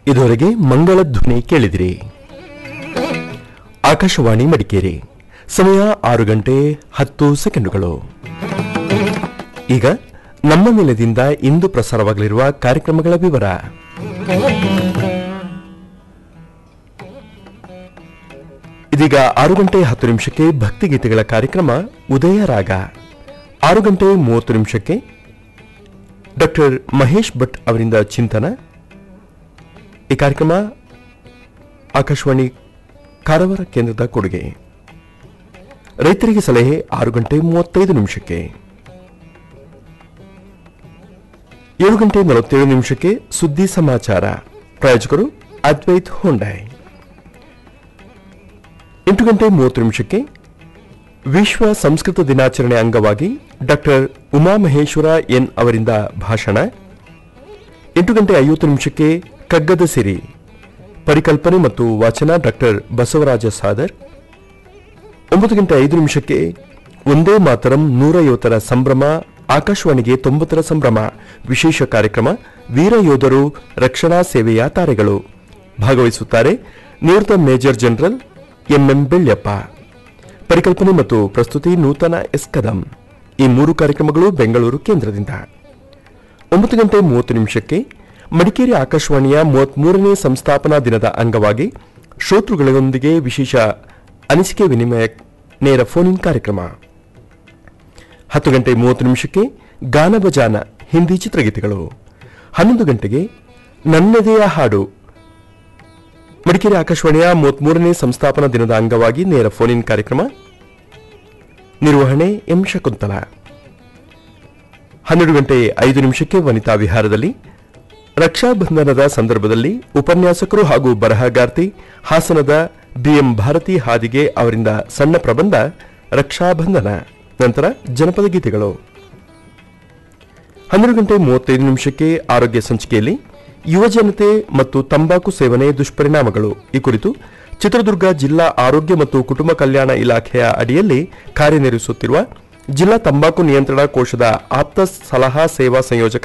ಇದುವರೆಗೆ ಮಂಗಳ ಧ್ವನಿ ಕೇಳಿದಿರಿ ಆಕಾಶವಾಣಿ ಮಡಿಕೇರಿ ಸಮಯ ಆರು ಗಂಟೆ ಹತ್ತು ಸೆಕೆಂಡುಗಳು ಈಗ ನಮ್ಮ ನೆಲದಿಂದ ಇಂದು ಪ್ರಸಾರವಾಗಲಿರುವ ಕಾರ್ಯಕ್ರಮಗಳ ವಿವರ ಇದೀಗ ಆರು ಗಂಟೆ ಹತ್ತು ನಿಮಿಷಕ್ಕೆ ಭಕ್ತಿಗೀತೆಗಳ ಕಾರ್ಯಕ್ರಮ ಉದಯ ರಾಗ ಆರು ಗಂಟೆ ಮೂವತ್ತು ನಿಮಿಷಕ್ಕೆ ಡಾಕ್ಟರ್ ಮಹೇಶ್ ಭಟ್ ಅವರಿಂದ ಚಿಂತನ ಈ ಕಾರ್ಯಕ್ರಮ ಆಕಾಶವಾಣಿ ಕಾರವಾರ ಕೇಂದ್ರದ ಕೊಡುಗೆ ರೈತರಿಗೆ ಸಲಹೆ ಆರು ಗಂಟೆ ಮೂವತ್ತೈದು ನಿಮಿಷಕ್ಕೆ ಏಳು ಗಂಟೆ ನಲವತ್ತೇಳು ನಿಮಿಷಕ್ಕೆ ಸುದ್ದಿ ಸಮಾಚಾರ ಪ್ರಾಯೋಜಕರು ಅದ್ವೈತ್ ಹೊಂಡಾಯ್ ಎಂಟು ಗಂಟೆ ಮೂವತ್ತು ನಿಮಿಷಕ್ಕೆ ವಿಶ್ವ ಸಂಸ್ಕೃತ ದಿನಾಚರಣೆ ಅಂಗವಾಗಿ ಡಾಕ್ಟರ್ ಉಮಾಮಹೇಶ್ವರ ಎನ್ ಅವರಿಂದ ಭಾಷಣ ಎಂಟು ಗಂಟೆ ಐವತ್ತು ನಿಮಿಷಕ್ಕೆ ಕಗ್ಗದ ಸಿರಿ ಪರಿಕಲ್ಪನೆ ಮತ್ತು ವಾಚನ ಡಾಕ್ಟರ್ ಬಸವರಾಜ ಸಾದರ್ ಒಂಬತ್ತು ಗಂಟೆ ಐದು ನಿಮಿಷಕ್ಕೆ ಒಂದೇ ಮಾತರಂ ನೂರ ಐವತ್ತರ ಸಂಭ್ರಮ ಆಕಾಶವಾಣಿಗೆ ತೊಂಬತ್ತರ ಸಂಭ್ರಮ ವಿಶೇಷ ಕಾರ್ಯಕ್ರಮ ವೀರ ಯೋಧರು ರಕ್ಷಣಾ ಸೇವೆಯ ತಾರೆಗಳು ಭಾಗವಹಿಸುತ್ತಾರೆ ನಿವೃತ್ತ ಮೇಜರ್ ಜನರಲ್ ಎಂಎಂ ಬೆಳ್ಯಪ್ಪ ಪರಿಕಲ್ಪನೆ ಮತ್ತು ಪ್ರಸ್ತುತಿ ನೂತನ ಎಸ್ ಕದಂ ಈ ಮೂರು ಕಾರ್ಯಕ್ರಮಗಳು ಬೆಂಗಳೂರು ಕೇಂದ್ರದಿಂದ ಒಂಬತ್ತು ಗಂಟೆ ಮೂವತ್ತು ನಿಮಿಷಕ್ಕೆ ಮಡಿಕೇರಿ ಆಕಾಶವಾಣಿಯ ಮೂವತ್ಮೂರನೇ ಸಂಸ್ಥಾಪನಾ ದಿನದ ಅಂಗವಾಗಿ ಶ್ರೋತೃಗಳೊಂದಿಗೆ ವಿಶೇಷ ಅನಿಸಿಕೆ ವಿನಿಮಯ ನೇರ ಫೋನ್ ಇನ್ ಕಾರ್ಯಕ್ರಮ ಹತ್ತು ಗಂಟೆ ಮೂವತ್ತು ನಿಮಿಷಕ್ಕೆ ಗಾನ ಬಜಾನ ಹಿಂದಿ ಚಿತ್ರಗೀತೆಗಳು ಹನ್ನೊಂದು ಗಂಟೆಗೆ ನನ್ನದೆಯ ಹಾಡು ಮಡಿಕೇರಿ ಆಕಾಶವಾಣಿಯ ಮೂವತ್ಮೂರನೇ ಸಂಸ್ಥಾಪನಾ ದಿನದ ಅಂಗವಾಗಿ ನೇರ ಫೋನ್ ಇನ್ ಕಾರ್ಯಕ್ರಮ ನಿರ್ವಹಣೆ ಎಂ ಶಕುಂತಲ ಹನ್ನೆರಡು ಗಂಟೆ ಐದು ನಿಮಿಷಕ್ಕೆ ವನಿತಾ ವಿಹಾರದಲ್ಲಿ ರಕ್ಷಾಬಂಧನದ ಸಂದರ್ಭದಲ್ಲಿ ಉಪನ್ಯಾಸಕರು ಹಾಗೂ ಬರಹಗಾರ್ತಿ ಹಾಸನದ ಬಿಎಂ ಭಾರತಿ ಹಾದಿಗೆ ಅವರಿಂದ ಸಣ್ಣ ಪ್ರಬಂಧ ರಕ್ಷಾಬಂಧನ ನಂತರ ಜನಪದ ಗೀತೆಗಳು ಹನ್ನೆರಡು ಗಂಟೆ ಮೂವತ್ತೈದು ನಿಮಿಷಕ್ಕೆ ಆರೋಗ್ಯ ಸಂಚಿಕೆಯಲ್ಲಿ ಯುವಜನತೆ ಮತ್ತು ತಂಬಾಕು ಸೇವನೆ ದುಷ್ಪರಿಣಾಮಗಳು ಈ ಕುರಿತು ಚಿತ್ರದುರ್ಗ ಜಿಲ್ಲಾ ಆರೋಗ್ಯ ಮತ್ತು ಕುಟುಂಬ ಕಲ್ಯಾಣ ಇಲಾಖೆಯ ಅಡಿಯಲ್ಲಿ ಕಾರ್ಯನಿರ್ವಹಿಸುತ್ತಿರುವ ಜಿಲ್ಲಾ ತಂಬಾಕು ನಿಯಂತ್ರಣ ಕೋಶದ ಆಪ್ತ ಸಲಹಾ ಸೇವಾ ಸಂಯೋಜಕ